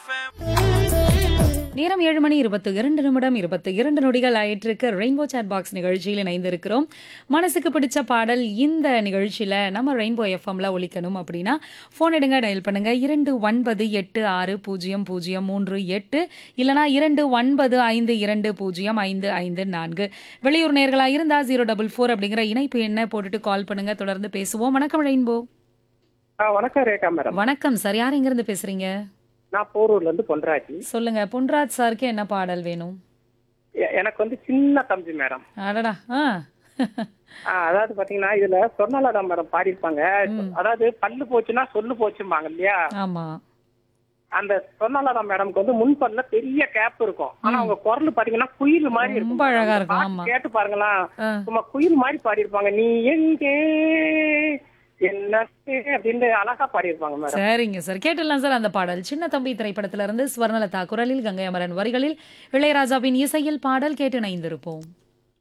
நேரம் ஏழு மணி இருபத்தி இரண்டு நிமிடம் இருபத்தி இரண்டு நொடிகள் ஆயிட்டிருக்கு ரெயின்போ சாட் பாக்ஸ் நிகழ்ச்சியில் இணைந்திருக்கிறோம் மனசுக்கு பிடிச்ச பாடல் இந்த நிகழ்ச்சியில் நம்ம ரெயின்போ எஃப்எம்ல ஒலிக்கணும் அப்படின்னா ஃபோன் எடுங்க டயல் பண்ணுங்க இரண்டு ஒன்பது எட்டு ஆறு பூஜ்ஜியம் பூஜ்ஜியம் மூன்று எட்டு இல்லனா இரண்டு ஒன்பது ஐந்து இரண்டு பூஜ்ஜியம் ஐந்து ஐந்து நான்கு வெளியூர் நேர்களா இருந்தா ஜீரோ டபுள் ஃபோர் அப்படிங்கிற இணைப்பு எண்ணை போட்டுட்டு கால் பண்ணுங்க தொடர்ந்து பேசுவோம் வணக்கம் ரெயின்போ ஆ வணக்கம் ரேகா மேடம் வணக்கம் சார் யார் எங்கிருந்து பேசுறீங்க நான் போரூர்ல இருந்து பொன்ராஜி சொல்லுங்க பொன்ராஜ் சாருக்கு என்ன பாடல் வேணும் எ- எனக்கு வந்து சின்ன தம்பி மேடம் அடடா ஆ ஆ, அதாவது பாத்தீங்கன்னா இதுல சொன்னலடா மேடம் பாடியிருப்பாங்க அதாவது பல்லு போச்சுன்னா சொல்லு போச்சும்பாங்க இல்லையா ஆமா அந்த சொன்னலடா மேடம்க்கு வந்து முன்பல்ல பெரிய கேப் இருக்கும் ஆனா அவங்க குரல் பாத்தீங்கன்னா குயில் மாதிரி இருக்கும் ரொம்ப அழகா அந்த இருக்கும், பாட்டு ஆமா. கேட்டு பாருங்களா ஆ. சும்மா குயில் மாதிரி பாடியிருப்பாங்க நீ எங்கே என்ன அப்படின்னு அழகா பாடியிருப்பாங்க மேடம் சரிங்க சார் கேட்டுடலாம் சார் அந்த பாடல் சின்ன தம்பி திரைப்படத்திலிருந்து ஸ்வர்ணலதா குரலில் கங்கை அமரன் வரிகளில் இளையராஜாவின் இசையில் பாடல் கேட்டு இணைந்திருப்போம்